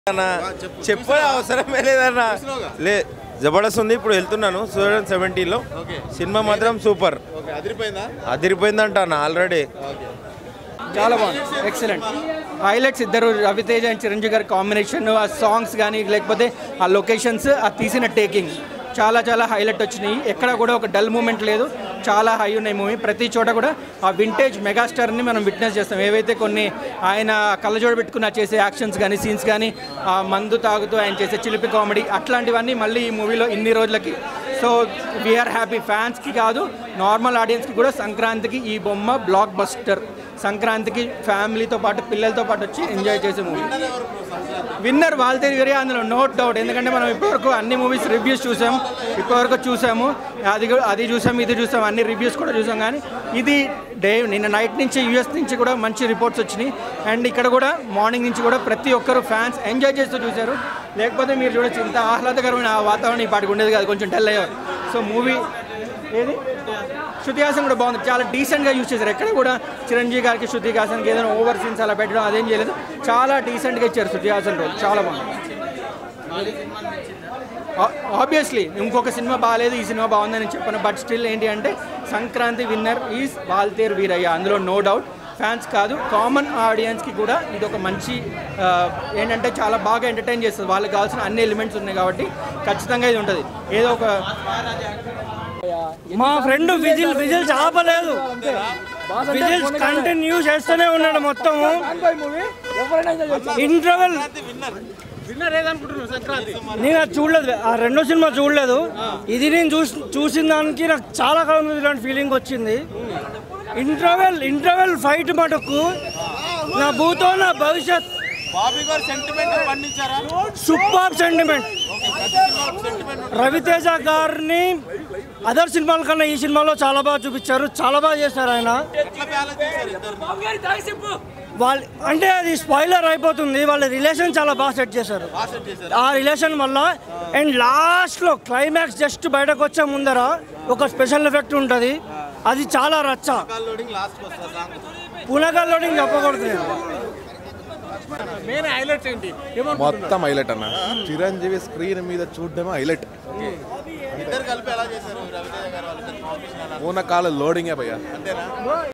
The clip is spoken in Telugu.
అన్న చెప్పే అవసరమే లేదన్న లే జబర్దస్త్ ఉంది ఇప్పుడు వెళ్తున్నాను టూ థౌజండ్ సెవెంటీన్లో సినిమా మాత్రం సూపర్ ఓకే అదిరిపోయిందా అదిరిపోయిందంట అన్న ఆల్రెడీ చాలా బాగుంది ఎక్సలెంట్ హైలైట్స్ ఇద్దరు రవితేజ అండ్ చిరంజీవి గారి కాంబినేషన్ ఆ సాంగ్స్ కానీ లేకపోతే ఆ లొకేషన్స్ ఆ తీసిన టేకింగ్ చాలా చాలా హైలైట్ వచ్చినాయి ఎక్కడ కూడా ఒక డల్ మూమెంట్ లేదు చాలా హై ఉన్నాయి మూవీ ప్రతి చోట కూడా ఆ వింటేజ్ మెగాస్టార్ని మనం విట్నెస్ చేస్తాం ఏవైతే కొన్ని ఆయన కళ్ళజోడు పెట్టుకున్న చేసే యాక్షన్స్ కానీ సీన్స్ కానీ ఆ మందు తాగుతూ ఆయన చేసే చిలిపి కామెడీ అట్లాంటివన్నీ మళ్ళీ ఈ మూవీలో ఇన్ని రోజులకి సో వీఆర్ హ్యాపీ ఫ్యాన్స్కి కాదు నార్మల్ ఆడియన్స్కి కూడా సంక్రాంతికి ఈ బొమ్మ బ్లాక్ బస్టర్ సంక్రాంతికి ఫ్యామిలీతో పాటు పిల్లలతో పాటు వచ్చి ఎంజాయ్ చేసే మూవీ విన్నర్ వాళ్ళతే వేరే అందులో నో డౌట్ ఎందుకంటే మనం ఇప్పటివరకు అన్ని మూవీస్ రివ్యూస్ చూసాం ఇప్పటివరకు చూసాము అది కూడా- అది చూసాం ఇది చూసాం అన్ని రివ్యూస్ కూడా చూసాం కానీ ఇది డే నిన్న నైట్ నుంచి యూఎస్ నుంచి కూడా మంచి రిపోర్ట్స్ వచ్చినాయి అండ్ ఇక్కడ కూడా మార్నింగ్ నుంచి కూడా ప్రతి ఒక్కరు ఫ్యాన్స్ ఎంజాయ్ చేస్తూ చూశారు లేకపోతే మీరు చూడొచ్చు ఇంత ఆహ్లాదకరమైన ఆ వాతావరణం ఈ పాటికి ఉండేది కాదు కొంచెం డల్ అయ్యారు సో మూవీ ఏది శృతి హాసన్ కూడా బాగుంది చాలా డీసెంట్గా యూజ్ చేశారు ఎక్కడ కూడా చిరంజీవి గారికి శృతి హాసన్కి ఏదైనా ఓవర్ సీన్స్ అలా పెట్టడం అదేం చేయలేదు చాలా డీసెంట్గా ఇచ్చారు శృతి హాసన్ రోల్ చాలా బాగుంది ఆబ్వియస్లీ ఇంకొక సినిమా బాగాలేదు ఈ సినిమా బాగుందని చెప్పను బట్ స్టిల్ ఏంటి అంటే సంక్రాంతి విన్నర్ ఈజ్ వాల్తేర్ వీరయ్య అందులో నో డౌట్ ఫ్యాన్స్ కాదు కామన్ ఆడియన్స్కి కూడా ఇది ఒక మంచి ఆ, ఏంటంటే చాలా బాగా ఎంటర్టైన్ చేస్తుంది వాళ్ళకి కావాల్సిన అన్ని ఎలిమెంట్స్ ఉన్నాయి కాబట్టి ఖచ్చితంగా ఇది ఉంటుంది ఏదో ఒక మా ఫ్రెండ్ విజిల్ విజిల్ చాపలేదు విజిల్ కంటిన్యూ చేస్తూనే ఉన్నాడు మొత్తం ఇంటర్వెల్ నేను అది చూడలేదు ఆ రెండో సినిమా చూడలేదు ఇది నేను చూసి చూసిన దానికి నాకు చాలా కాలం నుంచి ఇలాంటి ఫీలింగ్ వచ్చింది ఇంటర్వెల్ ఇంటర్వెల్ ఫైట్ మటుకు నా భూతో నా భవిష్యత్ బాబీ గారు సెంటిమెంట్ పండించారా సూపర్ సెంటిమెంట్ రవితేజ గారిని అదర్ సినిమాల కన్నా ఈ సినిమాలో చాలా బాగా చూపించారు చాలా బాగా చేశారు ఆయన ఎట్లా బ్యాలెన్స్ చేశారు ఇద్దరు వాళ్ళు అంటే అది స్పాయిలర్ అయిపోతుంది వాళ్ళ రిలేషన్ చాలా బాగా సెట్ చేశారు సెట్ చేశారు ఆ రిలేషన్ వల్ల అండ్ లాస్ట్లో క్లైమాక్స్ జస్ట్ బయటకు వచ్చే ముందర ఒక స్పెషల్ ఎఫెక్ట్ ఉంటుంది అది చాలా రచ్చ కాల్ లోడింగ్ లాస్ట్ వస్తా సాంగ్ పునగల్ లోడింగ్ చెప్పకూడదు నేను మొత్తం హైలైట్ అన్న చిరంజీవి స్క్రీన్ మీద చూడడమే హైలైట్ ఇద్దరు కలిపి ఎలా చేశారు రవితేజ గారు వాళ్ళిద్దరు కాంబినేషన్ ఎలా పూనకాల లోడింగే భయ్యా అంతేనా